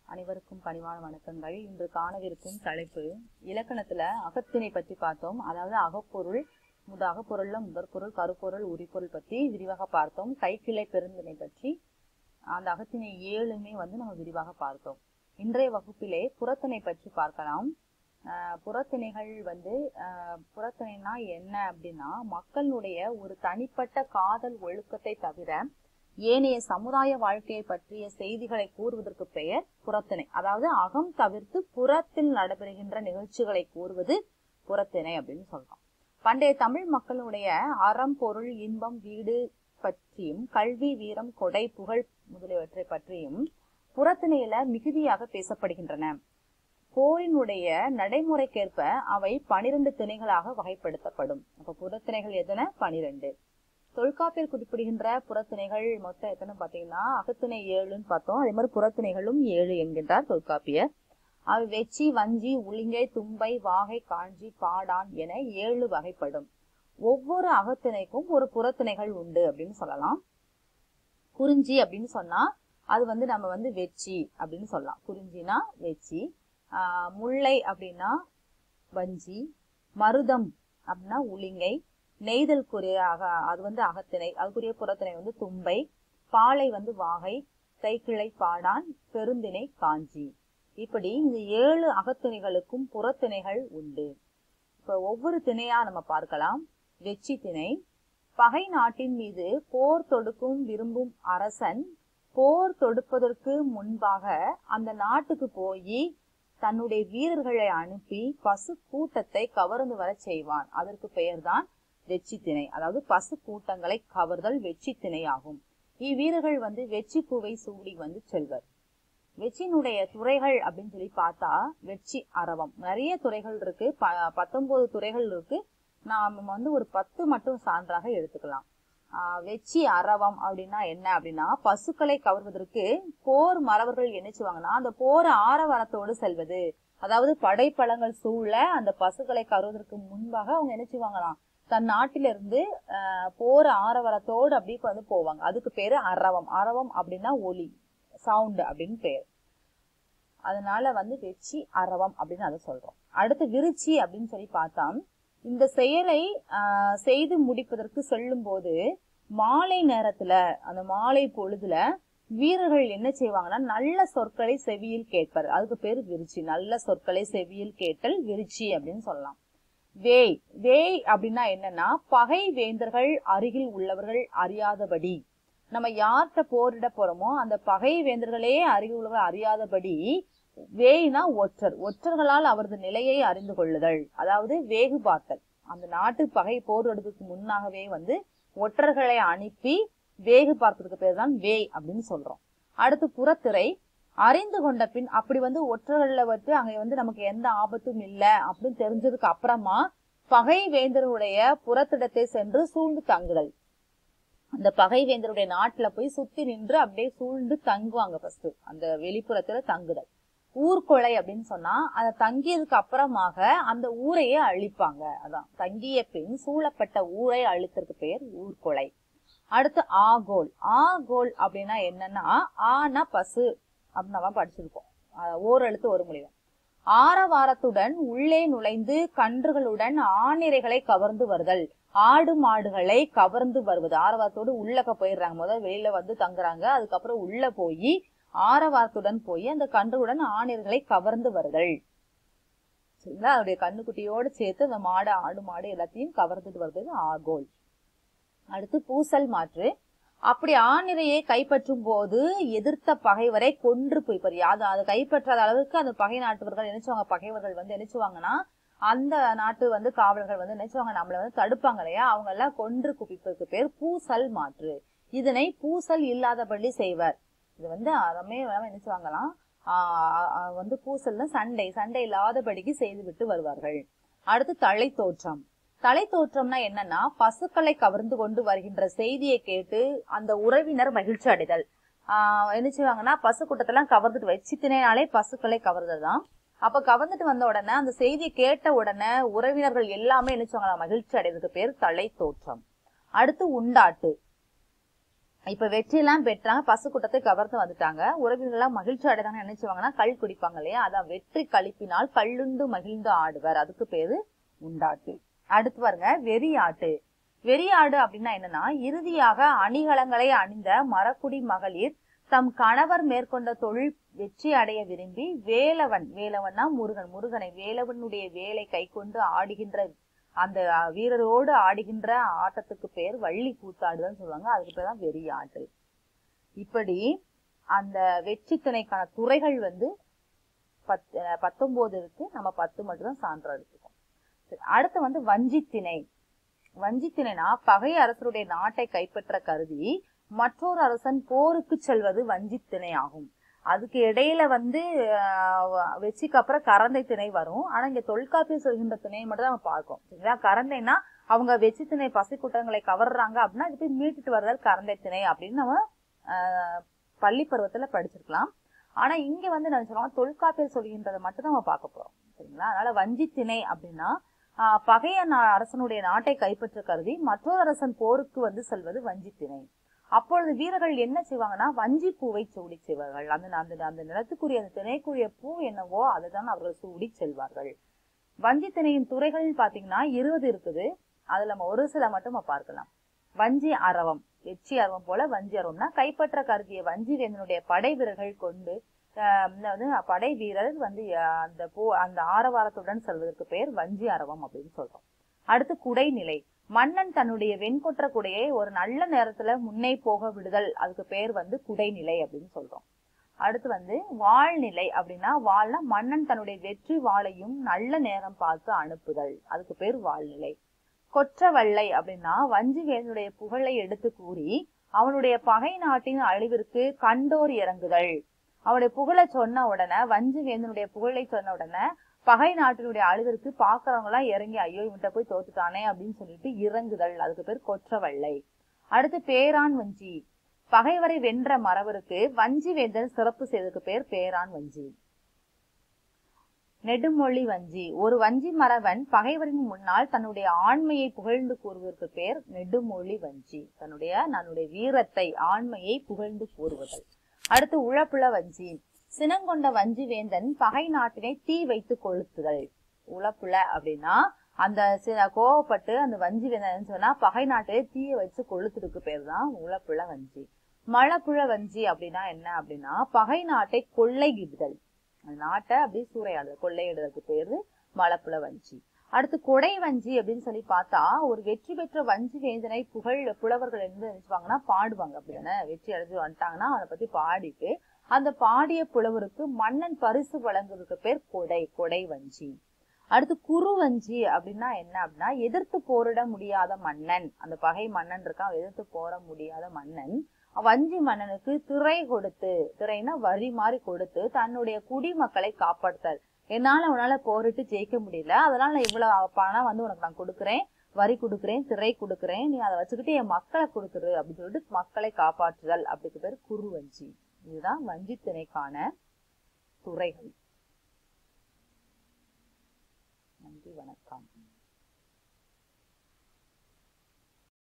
அனைவருக்கும் பணிவான வணக்கங்கள் இன்று காணவிருக்கும் தலைப்பு இலக்கணத்துல அகத்திணை பற்றி பார்த்தோம் அதாவது அகப்பொருள் முத அகப்பொருள்ல முதற்பொருள் கருப்பொருள் உரிப்பொருள் பற்றி விரிவாக பார்த்தோம் கைக்கிளை பெருந்திணை பற்றி அந்த அகத்திணை ஏழுமே வந்து நம்ம விரிவாக பார்த்தோம் இன்றைய வகுப்பிலே புறத்திணை பற்றி பார்க்கலாம் ஆஹ் புறத்திணைகள் வந்து ஆஹ் புறத்திணைனா என்ன அப்படின்னா மக்களுடைய ஒரு தனிப்பட்ட காதல் ஒழுக்கத்தை தவிர ஏனைய சமுதாய வாழ்க்கையை பற்றிய செய்திகளை கூறுவதற்கு பெயர் புறத்திணை அதாவது அகம் தவிர்த்து புறத்தில் நடைபெறுகின்ற நிகழ்ச்சிகளை கூறுவது புறத்திணை அப்படின்னு சொல்றோம் பண்டைய தமிழ் மக்களுடைய அறம் பொருள் இன்பம் வீடு பற்றியும் கல்வி வீரம் கொடை புகழ் முதலியவற்றை பற்றியும் புறத்திணையில மிகுதியாக பேசப்படுகின்றன போரினுடைய நடைமுறைக்கேற்ப அவை பனிரெண்டு திணைகளாக வகைப்படுத்தப்படும் அப்ப புறத்திணைகள் எத்தனை பனிரெண்டு தொல்காப்பியர் குறிப்பிடுகின்ற புறத்திணைகள் மொத்தம் எத்தனை பாத்தீங்கன்னா அகத்திணை ஏழுன்னு பார்த்தோம் அதே மாதிரி புறத்திணைகளும் ஏழு என்கின்றார் தொல்காப்பியர் அவை வெச்சி வஞ்சி உளிங்கை தும்பை வாகை காஞ்சி பாடான் என ஏழு வகைப்படும் ஒவ்வொரு அகத்திணைக்கும் ஒரு புறத்திணைகள் உண்டு அப்படின்னு சொல்லலாம் குறிஞ்சி அப்படின்னு சொன்னா அது வந்து நம்ம வந்து வெச்சி அப்படின்னு சொல்லலாம் குறிஞ்சினா வெச்சி ஆஹ் முல்லை அப்படின்னா வஞ்சி மருதம் அப்படின்னா உளிங்கை நெய்தலுக்குரிய அக அது வந்து அகத்திணை அதுக்குரிய புறத்திணை வந்து தும்பை பாலை வந்து வாகை கைக்கிளை பாடான் பெருந்திணை காஞ்சி இப்படி இந்த ஏழு அகத்திணைகளுக்கும் புறத்திணைகள் உண்டு இப்ப ஒவ்வொரு திணையா நம்ம பார்க்கலாம் வெச்சி திணை பகை நாட்டின் மீது போர் தொடுக்கும் விரும்பும் அரசன் போர் தொடுப்பதற்கு முன்பாக அந்த நாட்டுக்கு போய் தன்னுடைய வீரர்களை அனுப்பி பசு கூட்டத்தை கவர்ந்து வர செய்வான் அதற்கு பெயர்தான் வெச்சி திணை அதாவது பசு கூட்டங்களை கவர்தல் வெச்சி திணை ஆகும் இவ்வீரர்கள் வந்து வெச்சி பூவை சூடி வந்து செல்வர் வெச்சினுடைய துறைகள் அப்படின்னு சொல்லி பார்த்தா வெச்சி அரவம் நிறைய துறைகள் இருக்கு ப பத்தொன்பது துறைகள் இருக்கு நாம வந்து ஒரு பத்து மட்டும் சான்றாக எடுத்துக்கலாம் ஆஹ் வெச்சி அரவம் அப்படின்னா என்ன அப்படின்னா பசுக்களை கவர்வதற்கு போர் மறவர்கள் என்ன செய்வாங்கன்னா அந்த போர் ஆரவாரத்தோடு செல்வது அதாவது படைப்பழங்கள் சூழ அந்த பசுக்களை கருவதற்கு முன்பாக அவங்க என்ன செய்வாங்களாம் தன் நாட்டிலிருந்து அஹ் போர் ஆரவரத்தோடு அப்படி வந்து போவாங்க அதுக்கு பேரு அரவம் அரவம் அப்படின்னா ஒலி சவுண்ட் அப்படின்னு பேர் அதனால வந்து வெச்சி அரவம் அப்படின்னு அதை சொல்றோம் அடுத்து விருச்சி அப்படின்னு சொல்லி பார்த்தா இந்த செயலை ஆஹ் செய்து முடிப்பதற்கு செல்லும் போது மாலை நேரத்துல அந்த மாலை பொழுதுல வீரர்கள் என்ன செய்வாங்கன்னா நல்ல சொற்களை செவியில் கேட்பார் அதுக்கு பேரு விருச்சி நல்ல சொற்களை செவியில் கேட்டல் விருச்சி அப்படின்னு சொல்லலாம் வேய் வேய் அப்படின்னா என்னன்னா பகை வேந்தர்கள் அருகில் உள்ளவர்கள் அறியாதபடி நம்ம யார்கிட்ட போரிட போறோமோ அந்த பகை வேந்தர்களே அருகில் உள்ளவர்கள் அறியாதபடி வேய்னா ஒற்றர் ஒற்றர்களால் அவரது நிலையை அறிந்து கொள்ளுதல் அதாவது வேகு பார்த்தல் அந்த நாட்டு பகை போரிடுறதுக்கு முன்னாகவே வந்து ஒற்றர்களை அனுப்பி வேகு பார்த்ததுக்கு பேர் தான் வேய் அப்படின்னு சொல்றோம் அடுத்து புறத்திரை அறிந்து கொண்ட பின் அப்படி வந்து ஒற்றர்கள்ல வந்து அங்க வந்து நமக்கு எந்த ஆபத்தும் இல்ல அப்படின்னு தெரிஞ்சதுக்கு அப்புறமா பகை வேந்தருடைய புறத்திடத்தை சென்று சூழ்ந்து தங்குதல் அந்த பகை வேந்தருடைய நாட்டுல போய் சுத்தி நின்று அப்படியே சூழ்ந்து தங்குவாங்க ஃபர்ஸ்ட் அந்த வெளிப்புறத்துல தங்குதல் ஊர்கொலை அப்படின்னு சொன்னா அதை தங்கியதுக்கு அப்புறமாக அந்த ஊரையே அழிப்பாங்க அதான் தங்கிய பின் சூழப்பட்ட ஊரை அழித்ததுக்கு பேர் ஊர்கொலை அடுத்து ஆகோல் ஆகோல் அப்படின்னா என்னன்னா ஆனா பசு அப்படின்னு நம்ம படிச்சிருக்கோம் ஓர் எழுத்து ஒரு முடிவு ஆரவாரத்துடன் உள்ளே நுழைந்து கன்றுகளுடன் ஆணிரைகளை கவர்ந்து வருதல் ஆடு மாடுகளை கவர்ந்து வருவது ஆரவாரத்தோடு உள்ளக்க போயிடுறாங்க முதல்ல வெளியில வந்து தங்குறாங்க அதுக்கப்புறம் உள்ள போய் ஆரவாரத்துடன் போய் அந்த கன்றுடன் ஆணிர்களை கவர்ந்து வருதல் சரிங்களா அதோடைய கண்ணுக்குட்டியோடு சேர்த்து அந்த மாடு ஆடு மாடு எல்லாத்தையும் கவர்ந்துட்டு வருது ஆகோல் அடுத்து பூசல் மாற்று அப்படி ஆணிரையை கைப்பற்றும் போது எதிர்த்த பகைவரை கொன்று போய்ப்பாரு அது அதை கைப்பற்றாத அளவுக்கு அந்த பகை நாட்டவர்கள் நினைச்சுவாங்க பகைவர்கள் வந்து நினைச்சுவாங்கன்னா அந்த நாட்டு வந்து காவலர்கள் வந்து நினைச்சுவாங்க நம்மள வந்து தடுப்பாங்க இல்லையா அவங்க எல்லாம் கொன்று குவிப்பதற்கு பேர் பூசல் மாற்று இதனை பூசல் இல்லாதபடி செய்வர் இது வந்து அறமே நினைச்சுவாங்களாம் ஆஹ் வந்து பூசல்ல சண்டை சண்டை இல்லாதபடிக்கு செய்து விட்டு வருவார்கள் அடுத்து தலை தோற்றம் தலை தோற்றம்னா என்னன்னா பசுக்களை கவர்ந்து கொண்டு வருகின்ற செய்தியை கேட்டு அந்த உறவினர் மகிழ்ச்சி அடைதல் ஆஹ் என்ன செய்வாங்கன்னா பசு கூட்டத்தெல்லாம் கவர்ந்துட்டு வச்சுத்தினாலே பசுக்களை கவர்றது தான் அப்ப கவர்ந்துட்டு வந்த உடனே அந்த செய்தியை கேட்ட உடனே உறவினர்கள் எல்லாமே என்ன செய்வாங்க மகிழ்ச்சி அடைறதுக்கு பேர் தலை தோற்றம் அடுத்து உண்டாட்டு இப்ப வெற்றி எல்லாம் பெற்றாங்க பசு கூட்டத்தை கவர்ந்து வந்துட்டாங்க உறவினர்கள் எல்லாம் மகிழ்ச்சி அடைதாங்க நினைச்சுவாங்கன்னா கள் குடிப்பாங்க இல்லையா அதான் வெற்றி கழிப்பினால் கள்ளுண்டு மகிழ்ந்து ஆடுவர் அதுக்கு பேரு உண்டாட்டு அடுத்து பாருங்க வெறியாட்டு வெறியாடு அப்படின்னா என்னன்னா இறுதியாக அணிகலங்களை அணிந்த மரக்குடி மகளிர் தம் கணவர் மேற்கொண்ட தொழில் வெற்றி அடைய விரும்பி வேலவன் வேலவன்னா முருகன் முருகனை வேலவனுடைய வேலை கை கொண்டு ஆடுகின்ற அந்த அஹ், வீரரோடு ஆடுகின்ற ஆட்டத்துக்கு பேர் வள்ளி கூத்தாடுதான் சொல்லுவாங்க அதுக்கு பேர் தான் வெறியாட்டு இப்படி அந்த வெற்றி திணைக்கான துறைகள் வந்து பத் அஹ், பத்தொன்பது இருக்கு நம்ம பத்து மட்டும் தான் சான்று எடுத்துக்கோம் சரி, அடுத்து வந்து வஞ்சித்திணை வஞ்சித்திணைனா பகை அரசருடைய நாட்டை கைப்பற்ற கருதி மற்றொரு அரசன் போருக்கு செல்வது வஞ்சித்திணை ஆகும் அதுக்கு இடையில வந்து ஆஹ், வெற்றிக்கு அப்புறம் கரந்தை திணை வரும் ஆனா இங்க தொல்காப்பியம் சொல்கின்ற திணையை மட்டும் தான் நம்ம பார்க்கோம் சரிங்களா கரந்தைனா அவங்க வெற்றி திணை பசை கூட்டங்களை கவர்றாங்க அப்படின்னா இது போய் மீட்டுட்டு வர்றது கரந்தை திணை அப்படின்னு நம்ம ஆஹ், பள்ளி பருவத்துல படிச்சிருக்கலாம் ஆனா இங்க வந்து நான் சொல்லுவோம் தொல்காப்பியர் சொல்கின்றதை மட்டும் தான் நம்ம பார்க்க போறோம் சரிங்களா அதனால வஞ்சி திணை அப்படின்னா ஆஹ், பகைய நா- அரசனுடைய நாட்டை கைப்பற்ற கருதி மற்றொரு அரசன் போருக்கு வந்து செல்வது வஞ்சி திணை அப்பொழுது வீரர்கள் என்ன செய்வாங்கன்னா வஞ்சி பூவை சூடி செய்வார்கள் அந்த அந்த அந்த நிலத்துக்குரிய அந்த திணைக்குரிய பூ என்னவோ அதை தான் அவர்கள் சூடி செல்வார்கள் வஞ்சி திணையின் துறைகள் பாத்தீங்கன்னா இருபது இருக்குது அதுல நம்ம ஒரு சில மட்டும் நம்ம பார்க்கலாம் வஞ்சி அரவம் வெச்சி அரவம் போல வஞ்சி அரவம்னா கைப்பற்ற கருதிய வஞ்சி வேந்தனுடைய படை வீரர்கள் கொண்டு ஆஹ் வந்து படை வீரர் வந்து ஆஹ் அந்த பூ அந்த ஆரவாரத்துடன் செல்வதற்கு பெயர் வஞ்சி அரவம் அப்படின்னு சொல்றோம் அடுத்து குடைநிலை மன்னன் தன்னுடைய வெண்கொற்ற குடையை ஒரு நல்ல நேரத்துல முன்னே போக விடுதல் அதுக்கு பேர் வந்து குடைநிலை அப்படின்னு சொல்றோம் அடுத்து வந்து வாழ்நிலை அப்படின்னா வாழ்னா மன்னன் தன்னுடைய வெற்றி வாளையும் நல்ல நேரம் பார்த்து அனுப்புதல் அதுக்கு பேர் வாழ்நிலை கொற்றவள்ளை அப்படின்னா வஞ்சி வேந்தனுடைய புகழை எடுத்து கூறி அவனுடைய பகை நாட்டின் அழிவிற்கு கண்டோர் இறங்குதல் அவனுடைய புகழை சொன்ன உடனே வஞ்சி வேந்தனுடைய புகழை சொன்ன உடனே பகை நாட்டினுடைய அழிவிற்கு பாக்குறவங்க எல்லாம் இறங்கி ஐயோ இவன்கிட்ட போய் தோத்துட்டானே அப்படின்னு சொல்லிட்டு இறங்குதல் அதுக்கு பேர் கொற்றவள்ளை அடுத்து பேரான் வஞ்சி பகைவரை வென்ற மறவருக்கு வஞ்சி வேந்தன் சிறப்பு செய்ததுக்கு பேர் பேரான் வஞ்சி நெடுமொழி வஞ்சி ஒரு வஞ்சி மறவன் பகைவரின் முன்னால் தன்னுடைய ஆண்மையை புகழ்ந்து கூறுவதற்கு பேர் நெடுமொழி வஞ்சி தன்னுடைய தன்னுடைய வீரத்தை ஆண்மையை புகழ்ந்து கூறுவதல் அடுத்து உழப்புல வஞ்சி சினங்கொண்ட வஞ்சி வேந்தன் பகை நாட்டினை தீ வைத்து கொளுத்துதல் உழப்புல அப்படின்னா அந்த சி- கோவப்பட்டு அந்த வஞ்சி வேந்தன் சொன்னா பகை நாட்டிலே தீய வச்சு கொளுத்துறதுக்கு பேர் தான் உழப்புல வஞ்சி மழப்புழ வஞ்சி அப்படின்னா என்ன அப்படின்னா பகை நாட்டை கொள்ளையிடுதல் அந்த நாட்டை அப்படியே சூறையாடுதல் கொள்ளையிடுறதுக்கு பேரு மலப்புல வஞ்சி அடுத்து கொடை வஞ்சி அப்படின்னு சொல்லி பார்த்தா ஒரு வெற்றி பெற்ற வஞ்சி வேந்தனை புகழ் புலவர்கள் என்ன நினைச்சுவாங்கன்னா பாடுவாங்க அப்படிதானே வெற்றி அடைஞ்சு வந்துட்டாங்கன்னா அவனை பத்தி பாடிட்டு அந்த பாடிய புலவருக்கு மன்னன் பரிசு வழங்குறதுக்கு பேர் கொடை கொடை வஞ்சி அடுத்து குரு வஞ்சி அப்படின்னா என்ன அப்படின்னா எதிர்த்து போரிட முடியாத மன்னன் அந்த பகை மன்னன் இருக்கான் அவன் எதிர்த்து போற முடியாத மன்னன் வஞ்சி மன்னனுக்கு திரை கொடுத்து திரைனா வரி மாதிரி கொடுத்து தன்னுடைய குடிமக்களை காப்பாற்றுதல் என்னால உன்னால போரிட்டு ஜெயிக்க முடியல அதனால நான் இவ்வளவு பணம் வந்து உனக்கு நான் கொடுக்குறேன் வரி கொடுக்குறேன் திரை கொடுக்குறேன் நீ அதை வச்சுக்கிட்டு என் மக்களை கொடுத்துரு அப்படின்னு சொல்லிட்டு மக்களை காப்பாற்றுதல் அப்படிக்கு பேர் குரு வஞ்சி இதுதான் வஞ்சி திணைக்கான துறைகள் நன்றி வணக்கம்